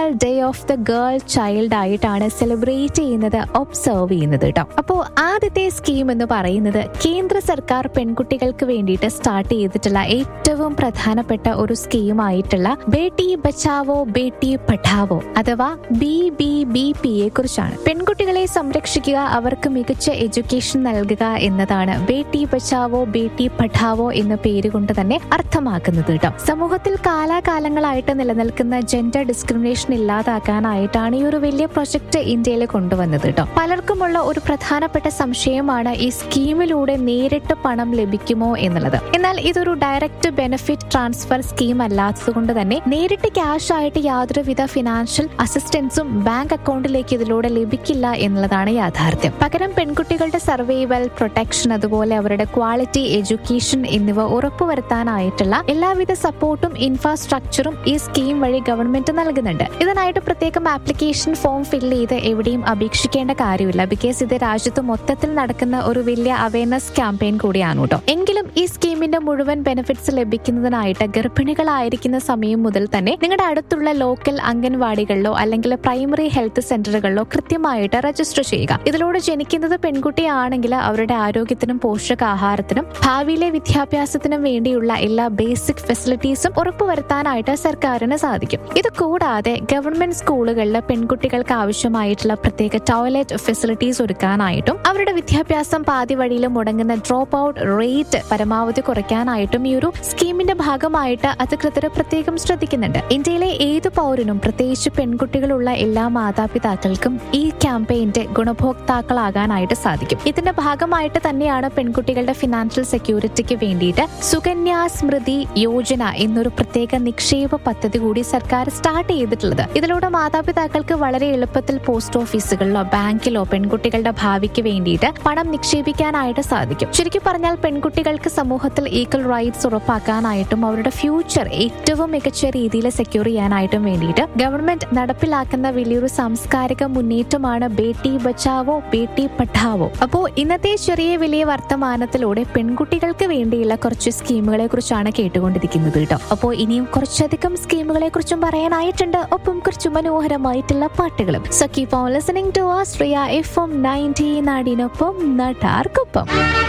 international day of the girl child ആയിട്ടാണ് celebrate ചെയ്യുന്നത് observe ചെയ്യുന്നത് കേട്ടോ അപ്പോൾ ആദ്യത്തെ സ്കീം എന്ന് പറയുന്നത് കേന്ദ്ര സർക്കാർ പെൺകുട്ടികൾക്ക് വേണ്ടിയിട്ട് സ്റ്റാർട്ട് ചെയ്തിട്ടുള്ള ഏറ്റവും പ്രധാനപ്പെട്ട ഒരു സ്കീം ആയിട്ടുള്ള ബേട്ടി ബച്ചാവോ ബേട്ടി പഠാവോ അഥവാ ബി ബി ബി പി യെ കുറിച്ചാണ് പെൺകുട്ടികളെ സംരക്ഷിക്കുക അവർക്ക് മികച്ച എഡ്യൂക്കേഷൻ നൽകുക എന്നതാണ് ബേട്ടി ബച്ചാവോ ബേട്ടി പഠാവോ എന്ന പേര് കൊണ്ട് തന്നെ അർത്ഥമാക്കുന്നത് കേട്ടോ സമൂഹത്തിൽ കാലാകാലങ്ങളായിട്ട് നിലനിൽക്കുന്ന ജെൻഡർ ഡിസ്ക്രിമിനേഷൻ ഇല്ലാതാക്കാനായിട്ടാണ് ഈ ഒരു വലിയ പ്രൊജക്ട് ഇന്ത്യയിൽ കൊണ്ടുവന്നത് കേട്ടോ പലർക്കുമുള്ള ഒരു പ്രധാനപ്പെട്ട സംശയമാണ് ഈ സ്കീമിലൂടെ നേരിട്ട് പണം ലഭിക്കുമോ എന്നുള്ളത് എന്നാൽ ഇതൊരു ഡയറക്റ്റ് ബെനിഫിറ്റ് ട്രാൻസ്ഫർ സ്കീം അല്ലാത്തതുകൊണ്ട് തന്നെ നേരിട്ട് ക്യാഷ് ആയിട്ട് യാതൊരുവിധ ഫിനാൻഷ്യൽ അസിസ്റ്റൻസും ബാങ്ക് അക്കൗണ്ടിലേക്ക് ഇതിലൂടെ ലഭിക്കില്ല എന്നുള്ളതാണ് യാഥാർത്ഥ്യം പകരം പെൺകുട്ടികളുടെ സർവൈവൽ പ്രൊട്ടക്ഷൻ അതുപോലെ അവരുടെ ക്വാളിറ്റി എഡ്യൂക്കേഷൻ എന്നിവ ഉറപ്പുവരുത്താനായിട്ടുള്ള എല്ലാവിധ സപ്പോർട്ടും ഇൻഫ്രാസ്ട്രക്ചറും ഈ സ്കീം വഴി ഗവൺമെന്റ് നൽകുന്നുണ്ട് ഇതിനായിട്ട് പ്രത്യേകം ആപ്ലിക്കേഷൻ ഫോം ഫിൽ ചെയ്ത് എവിടെയും അപേക്ഷിക്കേണ്ട കാര്യമില്ല ബിക്കോസ് ഇത് രാജ്യത്ത് മൊത്തത്തിൽ നടക്കുന്ന ഒരു വലിയ അവയർനെസ് ക്യാമ്പയിൻ കൂടിയാണ് കേട്ടോ എങ്കിലും ഈ സ്കീമിന്റെ മുഴുവൻ ബെനിഫിറ്റ്സ് ലഭിക്കുന്നതിനായിട്ട് ഗർഭിണികളായിരിക്കുന്ന സമയം മുതൽ തന്നെ നിങ്ങളുടെ അടുത്തുള്ള ലോക്കൽ അംഗൻവാടികളിലോ അല്ലെങ്കിൽ പ്രൈമറി ഹെൽത്ത് സെന്ററുകളിലോ കൃത്യമായിട്ട് രജിസ്റ്റർ ചെയ്യുക ഇതിലൂടെ ജനിക്കുന്നത് പെൺകുട്ടിയാണെങ്കിൽ അവരുടെ ആരോഗ്യത്തിനും പോഷകാഹാരത്തിനും ഭാവിയിലെ വിദ്യാഭ്യാസത്തിനും വേണ്ടിയുള്ള എല്ലാ ബേസിക് ഫെസിലിറ്റീസും ഉറപ്പുവരുത്താനായിട്ട് സർക്കാരിന് സാധിക്കും ഇത് കൂടാതെ ഗവൺമെന്റ് സ്കൂളുകളിൽ പെൺകുട്ടികൾക്ക് ആവശ്യമായിട്ടുള്ള പ്രത്യേക ടോയ്ലറ്റ് ഫെസിലിറ്റീസ് ഒരുക്കാനായിട്ടും അവരുടെ വിദ്യാഭ്യാസം പാതി വഴിയിൽ മുടങ്ങുന്ന ഡ്രോപ്പ് ഔട്ട് റേറ്റ് പരമാവധി കുറയ്ക്കാനായിട്ടും ഈ ഒരു സ്കീമിന്റെ ഭാഗമായിട്ട് അധികൃതർ പ്രത്യേകം ശ്രദ്ധിക്കുന്നുണ്ട് ഇന്ത്യയിലെ ഏത് പൗരനും പ്രത്യേകിച്ച് പെൺകുട്ടികളുള്ള എല്ലാ മാതാപിതാക്കൾക്കും ഈ ക്യാമ്പയിന്റെ ഗുണഭോക്താക്കളാകാനായിട്ട് സാധിക്കും ഇതിന്റെ ഭാഗമായിട്ട് തന്നെയാണ് പെൺകുട്ടികളുടെ ഫിനാൻഷ്യൽ സെക്യൂരിറ്റിക്ക് വേണ്ടിയിട്ട് സുകന്യ സ്മൃതി യോജന എന്നൊരു പ്രത്യേക നിക്ഷേപ പദ്ധതി കൂടി സർക്കാർ സ്റ്റാർട്ട് ചെയ്തിട്ടുള്ളത് ഇതിലൂടെ മാതാപിതാക്കൾക്ക് വളരെ എളുപ്പത്തിൽ പോസ്റ്റ് ഓഫീസുകളിലോ ബാങ്കിലോ പെൺകുട്ടികളുടെ ഭാവിക്ക് വേണ്ടിയിട്ട് പണം നിക്ഷേപിക്കാനായിട്ട് സാധിക്കും ശരിക്കും പറഞ്ഞാൽ പെൺകുട്ടികൾക്ക് സമൂഹത്തിൽ ഈക്വൽ റൈറ്റ്സ് ഉറപ്പാക്കാനായിട്ടും അവരുടെ ഫ്യൂച്ചർ ഏറ്റവും മികച്ച രീതിയിൽ സെക്യൂർ ചെയ്യാനായിട്ടും വേണ്ടിയിട്ട് ഗവൺമെന്റ് നടപ്പിലാക്കുന്ന വലിയൊരു സാംസ്കാരിക മുന്നേറ്റമാണ് ബേട്ടി ബച്ചാവോ ബേട്ടി പഠാവോ അപ്പോ ഇന്നത്തെ ചെറിയ വലിയ വർത്തമാനത്തിലൂടെ പെൺകുട്ടികൾക്ക് വേണ്ടിയുള്ള കുറച്ച് സ്കീമുകളെ കുറിച്ചാണ് കേട്ടുകൊണ്ടിരിക്കുന്നത് കേട്ടോ അപ്പോൾ ഇനിയും കുറച്ചധികം സ്കീമുകളെ കുറിച്ചും പറയാനായിട്ടുണ്ട് ഒപ്പം കുറച്ച് മനോഹരമായിട്ടുള്ള പാട്ടുകളും so keep on listening to Astria F M ninety നാടിനൊപ്പം നാട്ടാർക്കൊപ്പം